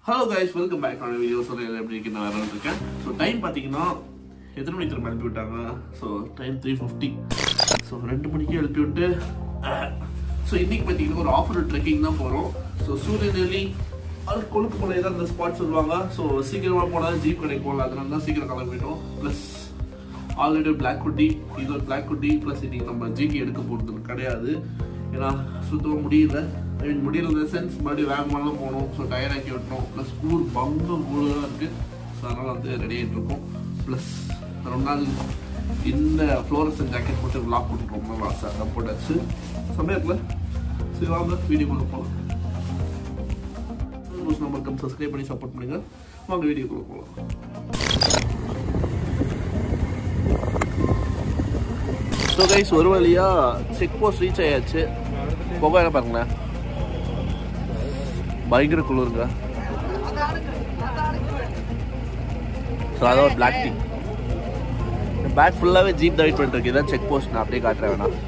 hello guys welcome back ஆன video so எப்படி இருக்கு நான் வரேன் இருக்கேன் ஸோ டைம் பார்த்தீங்கன்னா எத்தனை மணிக்கு திரும்ப எழுப்பி விட்டாங்க so time three fifty so ரெண்டு மணிக்கு எழுப்பி விட்டு ஸோ இன்னைக்கு பார்த்தீங்கன்னா ஒரு ஆஃபர் ட்ரெக்கிங் தான் போகிறோம் ஸோ சூரியநெல்லி அது கொழுப்பு மலை தான் அந்த ஸ்பாட் சொல்லுவாங்க ஸோ சீக்கிரமாக போனால் ஜீப் கிடைக்கும் போகல அதனால தான் சீக்கிரம் கிளம்பிட்டோம் ப்ளஸ் ஆல்ரெடி பிளாக் குட்டி இது ஒரு பிளாக் குட்டி ப்ளஸ் இன்னைக்கு நம்ம ஜிடி எடுக்க போகிறது கிடையாது ஏன்னா சுத்தமாக முடியல ஐ மீன் முடியல சென்ஸ் மறுபடியும் வேகமாலாம் போகணும் ஸோ டயர்டாக்கி விட்டோம் ப்ளஸ் கூழ் பங்க கூழாக இருக்குது ஸோ அதனால் வந்து ரெடி ஆகிட்டு இருக்கோம் ப்ளஸ் ரொம்ப நாள் இந்த ஃப்ளோரசன் ஜாக்கெட் போட்டு விளாக் போட்டு ரொம்ப நாள் ஆசை அதை போட்டாச்சு சமயத்தில் சரி வாங்க வீடியோ கொண்டு போகலாம் நம்மளுக்கு சப்ஸ்கிரைப் பண்ணி சப்போர்ட் பண்ணுங்க வாங்க வீடியோக்குள்ள போகலாம் ஸோ கைஸ் ஒரு வழியா செக் போஸ்ட் ரீச் ஆயாச்சு புகை என்ன பாருங்களேன் பயங்கர குளிருங்க ஸோ அதான் ஒரு பிளாக் டீ பேட் ஃபுல்லாகவே ஜீப் தான் வெயிட் பண்ணிட்டு இருக்கு இதான் செக் போஸ்ட் நான் அப்படியே காட்டுறேன் வேணாம்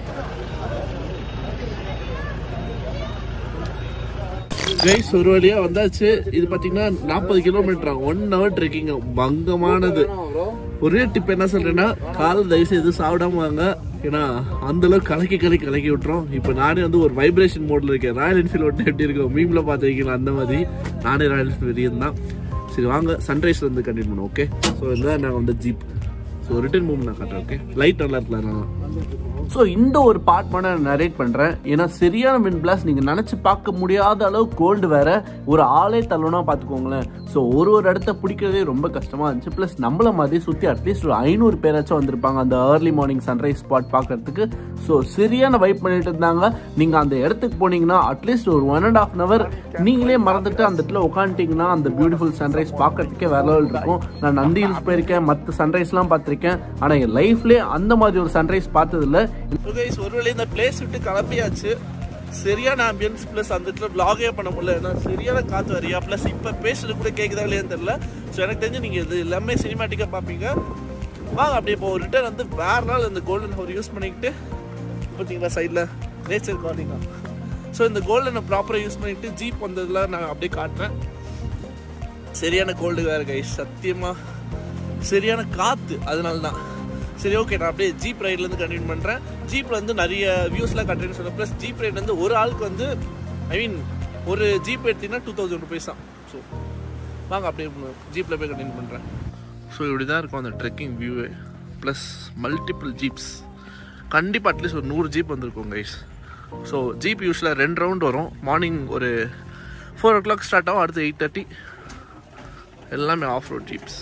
கைஸ் ஒரு வழியா வந்தாச்சு இது பாத்தீங்கன்னா நாற்பது கிலோமீட்டர் ஒன் ஹவர் ட்ரெக்கிங் பங்கமானது ஒரே டிப் என்ன சொல்றேன்னா கால் தயவு செய்து சாப்பிடாம வாங்க ஏன்னா அந்த அளவுக்கு கலக்கி கலக்கி கலக்கி விட்டுரும் இப்போ நானே வந்து ஒரு வைப்ரேஷன் மோட்ல இருக்கேன் ராயல் என்ஃபீல்ட் ஓட்ட எப்படி இருக்கும் மீம்ல பார்த்துருக்கீங்களா அந்த மாதிரி நானே ராயல் என்ஃபீல்ட் தான் சரி வாங்க சன்ரைஸ் வந்து கண்டினியூ பண்ணுவோம் ஓகே ஸோ இதுதான் நான் வந்து ஜீப் ஸோ ரிட்டர்ன் மூவ் நான் காட்டுறேன் ஓகே லைட் நல்லா இருக்கலாம் ஸோ இந்த ஒரு பார்ட் மட்டும் நான் நரேட் பண்ணுறேன் ஏன்னா சரியான வின் பிளாஸ் நீங்கள் நினச்சி பார்க்க முடியாத அளவு கோல்டு வேற ஒரு ஆளே தள்ளணும் பார்த்துக்கோங்களேன் ஸோ ஒரு ஒரு இடத்த பிடிக்கிறதே ரொம்ப கஷ்டமாக இருந்துச்சு ப்ளஸ் நம்மள மாதிரி சுற்றி அட்லீஸ்ட் ஒரு ஐநூறு பேராச்சும் வந்திருப்பாங்க அந்த ஏர்லி மார்னிங் சன்ரைஸ் ஸ்பாட் பார்க்கறதுக்கு ஸோ சரியான வைப் பண்ணிட்டு இருந்தாங்க நீங்கள் அந்த இடத்துக்கு போனீங்கன்னா அட்லீஸ்ட் ஒரு ஒன் அண்ட் ஆஃப் ஹவர் நீங்களே மறந்துட்டு அந்த இடத்துல உட்காந்துட்டிங்கன்னா அந்த பியூட்டிஃபுல் சன்ரைஸ் பார்க்கறதுக்கே வேற லெவல் இருக்கும் நான் நந்தி ஹில்ஸ் போயிருக்கேன் மற்ற சன்ரைஸ்லாம் பார்த்துருக்கேன் ஆனால் என் லைஃப்லேயே அந்த மாதிரி ஒரு சன்ரைஸ் பார்த்ததில்ல ஒரு வேளை இந்த பிளேஸ் விட்டு கிளம்பியாச்சு சரியான ஆம்பியன்ஸ் ப்ளஸ் அந்த இடத்துல vlog-ஏ பண்ண முடியல ஏன்னா சரியான காற்று வரியா ப்ளஸ் இப்போ பேசுறது கூட கேட்குதா இல்லையான்னு தெரியல ஸோ எனக்கு தெரிஞ்சு நீங்கள் இது எல்லாமே சினிமேட்டிக்காக பார்ப்பீங்க வாங்க அப்படியே இப்போ ரிட்டர்ன் வந்து வேற நாள் இந்த கோல்டன் ஹவர் யூஸ் பண்ணிக்கிட்டு பார்த்தீங்களா சைடில் நேச்சர் கார்னிங்கா ஸோ இந்த கோல்டனை ப்ராப்பராக யூஸ் பண்ணிட்டு ஜீப் வந்ததுல நான் அப்படியே காட்டுறேன் சரியான கோல்டு வேறு கைஸ் சத்தியமாக சரியான காற்று அதனால தான் சரி ஓகே நான் அப்படியே ஜீப் ரைட்லேருந்து கண்டினியூ பண்ணுறேன் ஜீப்பில் வந்து நிறைய வியூஸ்லாம் கண்டினியூ சொல்கிறேன் ப்ளஸ் ஜீப் ரைட் வந்து ஒரு ஆளுக்கு வந்து ஐ மீன் ஒரு ஜீப் எடுத்தீங்கன்னா டூ தௌசண்ட் ருபீஸ் தான் ஸோ வாங்க அப்படியே ஜீப்பில் போய் கண்டினியூ பண்ணுறேன் ஸோ இப்படி தான் இருக்கும் அந்த ட்ரெக்கிங் வியூவே ப்ளஸ் மல்டிபிள் ஜீப்ஸ் கண்டிப்பாக அட்லீஸ்ட் ஒரு நூறு ஜீப் வந்திருக்கும் கைஸ் ஸோ ஜீப் யூஸில் ரெண்டு ரவுண்ட் வரும் மார்னிங் ஒரு ஃபோர் ஓ கிளாக் ஸ்டார்ட் ஆகும் அடுத்து எயிட் தேர்ட்டி எல்லாமே ஆஃப் ரோட் ஜீப்ஸ்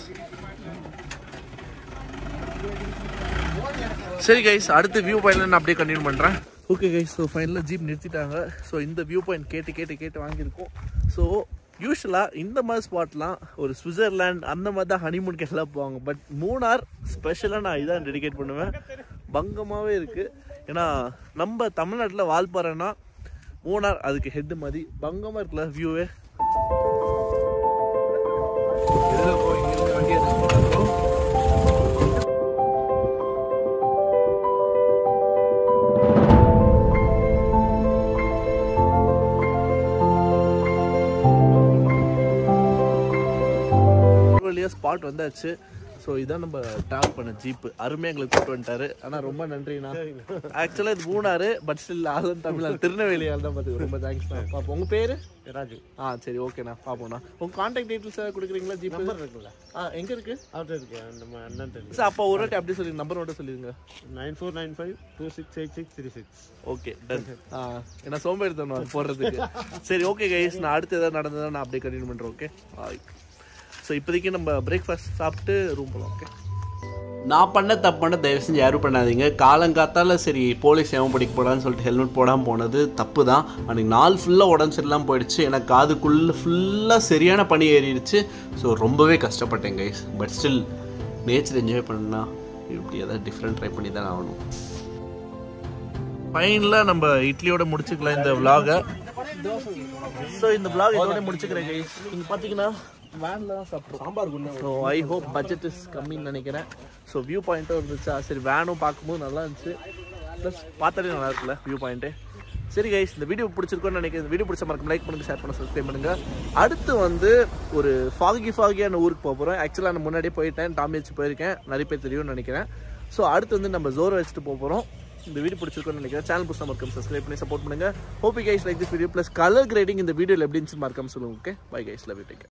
சரி கைஸ் அடுத்த வியூ பாயிண்ட்ல நான் அப்படியே கண்டினியூ பண்ணுறேன் ஓகே கைஸ் ஸோ ஃபைனலாக ஜீப் நிறுத்திட்டாங்க ஸோ இந்த வியூ பாயிண்ட் கேட்டு கேட்டு கேட்டு வாங்கியிருக்கோம் ஸோ யூஸ்வலாக இந்த மாதிரி ஸ்பாட்லாம் ஒரு சுவிட்சர்லாண்ட் அந்த மாதிரி தான் ஹனிமூன் எல்லாம் போவாங்க பட் மூணார் ஸ்பெஷலாக நான் இதான் டெடிகேட் பண்ணுவேன் பங்கமாகவே இருக்குது ஏன்னா நம்ம தமிழ்நாட்டில் வால்பாறைனா மூணார் அதுக்கு ஹெட் மாதிரி பங்கமாக இருக்குல்ல வியூவே வழியாக ஸ்பாட் வந்தாச்சு ஸோ இதான் நம்ம ட்ராவல் பண்ண ஜீப்பு அருமையாக எங்களுக்கு கூப்பிட்டு வந்துட்டாரு ஆனால் ரொம்ப நன்றிண்ணா ஆக்சுவலாக இது மூணாறு பட் ஸ்டில் ஆளும் தமிழ் திருநெல்வேலி ஆள் தான் பார்த்துக்கு ரொம்ப தேங்க்ஸ் தான் பார்ப்போம் உங்கள் பேர் ராஜு ஆ சரி ஓகேண்ணா பார்ப்போண்ணா உங்கள் கான்டாக்ட் டீட்டெயில்ஸ் ஏதாவது கொடுக்குறீங்களா ஜீப் நம்பர் இருக்குல்ல ஆ எங்கே இருக்கு அவர்கிட்ட இருக்கு நம்ம அண்ணன் சார் அப்போ ஒரு வாட்டி அப்படியே சொல்லுங்க நம்பர் மட்டும் சொல்லிடுங்க nine four nine five two six eight six three six okay done ஆ ஏன்னா சோம்பேறி தரணும் போடுறதுக்கு சரி ஓகே கைஸ் நான் அடுத்து எதாவது நடந்ததா நான் அப்படியே கண்டினியூ பண்ணுறேன் ஓகே ஸோ இப்போதைக்கு நம்ம பிரேக்ஃபாஸ்ட் சாப்பிட்டு ரூம் போகலாம் ஓகே நான் பண்ண தப்பு பண்ண தயவு செஞ்சு யாரும் பண்ணாதீங்க காலங்காத்தால சரி போலீஸ் எவன் படிக்க போடான்னு சொல்லிட்டு ஹெல்மெட் போடாமல் போனது தப்பு தான் அன்றைக்கி நாள் ஃபுல்லாக உடம்பு சரியில்லாமல் போயிடுச்சு எனக்கு காதுக்குள்ளே ஃபுல்லாக சரியான பனி ஏறிடுச்சு ஸோ ரொம்பவே கஷ்டப்பட்டேன் guys but still nature enjoy பண்ணா இப்படி ஏதாவது டிஃப்ரெண்ட் ட்ரை பண்ணி தான் ஆகணும் ஃபைனலாக நம்ம இட்லியோட முடிச்சுக்கலாம் இந்த விலாகை ஸோ இந்த விலாக் இதோட முடிச்சுக்கிறேன் கைஸ் நீங்கள் பார்த்தீங்கன்னா வேனில் தான் சாப்பிட்றோம் sambar so I hope budget is கம்மின்னு நினைக்கிறேன் ஸோ வியூ பாயிண்ட்டும் இருந்துச்சா சரி வேனும் பார்க்கும்போது நல்லா இருந்துச்சு ப்ளஸ் பார்த்தாலே நல்லா இருக்குல்ல வியூ பாயிண்ட்டு சரி கைஸ் இந்த வீடியோ பிடிச்சிருக்கோன்னு நினைக்கிறேன் இந்த வீடியோ பிடிச்ச மறக்காம லைக் பண்ணுங்க ஷேர் பண்ண சப்ஸ்கிரைப் பண்ணுங்க அடுத்து வந்து ஒரு ஃபாகி ஃபாகியான ஊருக்கு போக போகிறோம் ஆக்சுவலாக நான் முன்னாடியே போயிட்டேன் டாமி வச்சு போயிருக்கேன் நிறைய பேர் தெரியும்னு நினைக்கிறேன் ஸோ அடுத்து வந்து நம்ம ஜோரோ வச்சுட்டு போக போகிறோம் இந்த வீடியோ பிடிச்சிருக்கோன்னு நினைக்கிறேன் சேனல் புதுசாக மறக்காம சப்ஸ்கிரைப் பண்ணி சப்போர்ட் பண்ணுங்க hope you guys like this video plus colour grading இந்த வீடியோவில் எப்படி இருந்துச்சு மறக்காம சொல்லுங்க okay bye guys love you take